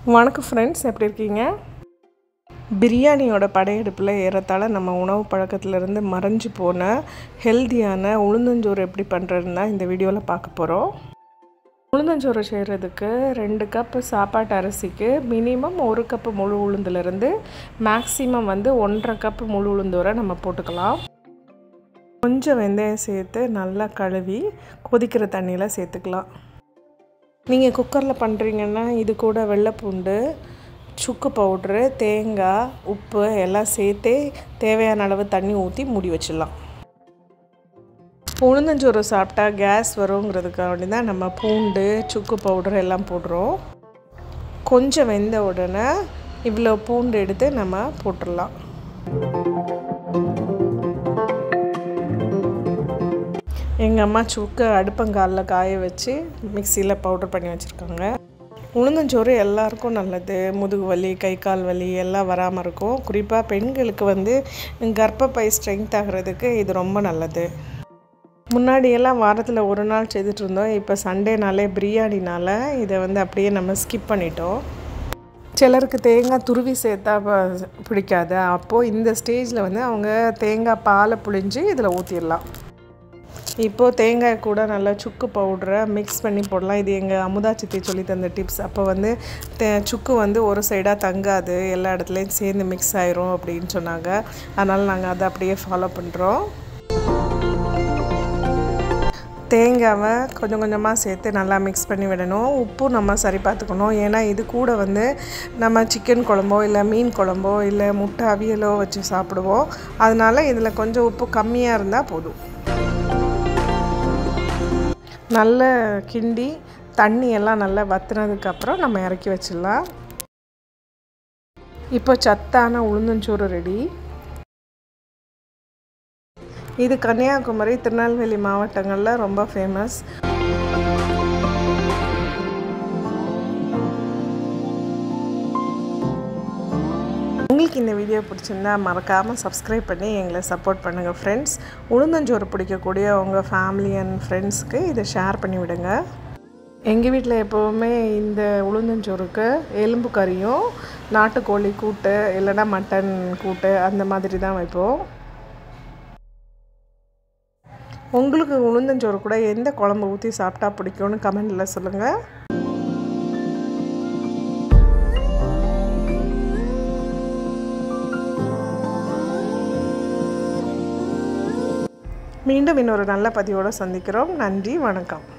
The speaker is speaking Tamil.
வணக்கம் ஃப்ரெண்ட்ஸ் எப்படி இருக்கீங்க பிரியாணியோட படையெடுப்பில் ஏறத்தாழ நம்ம உணவு பழக்கத்திலிருந்து மறைஞ்சு போன ஹெல்த்தியான உளுந்தஞ்சோறு எப்படி பண்ணுறதுன்னு தான் இந்த வீடியோவில் பார்க்க போகிறோம் உளுந்தஞ்சோறு செய்கிறதுக்கு ரெண்டு கப்பு சாப்பாட்டு அரிசிக்கு மினிமம் ஒரு கப்பு முழு உளுந்துலேருந்து மேக்ஸிமம் வந்து ஒன்றரை கப்பு முழு உளுந்து வரை நம்ம போட்டுக்கலாம் கொஞ்சம் வெந்தயம் சேர்த்து நல்லா கழுவி கொதிக்கிற தண்ணியில் சேர்த்துக்கலாம் நீங்கள் குக்கரில் பண்ணுறீங்கன்னா இது கூட வெள்ளைப்பூண்டு சுக்கு பவுட்ரு தேங்காய் உப்பு எல்லாம் சேர்த்து தேவையான அளவு தண்ணி ஊற்றி மூடி வச்சிடலாம் உளுந்தஞ்சோறு சாப்பிட்டா கேஸ் வருங்கிறதுக்காக வேண்டி தான் நம்ம பூண்டு சுக்கு பவுடர் எல்லாம் போடுறோம் கொஞ்சம் வெந்த உடனே இவ்வளோ பூண்டு எடுத்து நம்ம போட்டுடலாம் எங்கள் அம்மா சுக்கு அடுப்பங்காலில் காய வச்சு மிக்சியில் பவுடர் பண்ணி வச்சுருக்காங்க உளுந்தஞ்சோறு எல்லாருக்கும் நல்லது முதுகு வலி கை கால் வலி எல்லாம் வராமல் இருக்கும் குறிப்பாக பெண்களுக்கு வந்து கர்ப்பப்பை ஸ்ட்ரென்த் ஆகிறதுக்கு இது ரொம்ப நல்லது முன்னாடியெல்லாம் வாரத்தில் ஒரு நாள் செய்துட்டு இருந்தோம் இப்போ சண்டேனாலே பிரியாணினால இதை வந்து அப்படியே நம்ம ஸ்கிப் பண்ணிட்டோம் சிலருக்கு தேங்காய் துருவி சேர்த்தா பிடிக்காது அப்போது இந்த ஸ்டேஜில் வந்து அவங்க தேங்காய் பாலை புழிஞ்சு இதில் ஊற்றிடலாம் இப்போது தேங்காய் கூட நல்லா சுக்கு பவுடரை மிக்ஸ் பண்ணி போடலாம் இது எங்கள் அமுதா சித்தி சொல்லி தந்த டிப்ஸ் அப்போ வந்து தே சுக்கு வந்து ஒரு சைடாக தங்காது எல்லா இடத்துலையும் சேர்ந்து மிக்ஸ் ஆயிரும் அப்படின்னு சொன்னாங்க அதனால் நாங்கள் அதை அப்படியே ஃபாலோ பண்ணுறோம் தேங்காவை கொஞ்சம் கொஞ்சமாக சேர்த்து நல்லா மிக்ஸ் பண்ணி விடணும் உப்பும் நம்ம சரி பார்த்துக்கணும் ஏன்னா இது கூட வந்து நம்ம சிக்கன் குழம்போ இல்லை மீன் குழம்போ இல்லை முட்டை அவியலோ வச்சு சாப்பிடுவோம் அதனால் இதில் கொஞ்சம் உப்பு கம்மியாக இருந்தால் போதும் நல்ல கிண்டி தண்ணி எல்லாம் நல்லா வத்துனதுக்கப்புறம் நம்ம இறக்கி வச்சிடலாம் இப்போ சத்தான உளுந்தஞ்சோறு ரெடி இது கன்னியாகுமரி திருநெல்வேலி மாவட்டங்களில் ரொம்ப ஃபேமஸ் உங்களுக்கு இந்த வீடியோ பிடிச்சிருந்தா மறக்காமல் சப்ஸ்கிரைப் பண்ணி எங்களை சப்போர்ட் பண்ணுங்கள் ஃப்ரெண்ட்ஸ் உளுந்தஞ்சோறு பிடிக்கக்கூடிய உங்கள் ஃபேமிலி அண்ட் ஃப்ரெண்ட்ஸ்க்கு இதை ஷேர் பண்ணி விடுங்க எங்கள் வீட்டில் எப்போவுமே இந்த உளுந்தஞ்சோறுக்கு எலும்பு கறியும் நாட்டுக்கோழி கூட்டு இல்லைன்னா மட்டன் கூட்டு அந்த மாதிரி தான் வைப்போம் உங்களுக்கு உளுந்தஞ்சோறு கூட எந்த குழம்பு ஊற்றி சாப்பிட்டா பிடிக்கும்னு கமெண்டில் சொல்லுங்கள் மீண்டும் இன்னொரு நல்ல பதிவோடு சந்திக்கிறோம் நன்றி வணக்கம்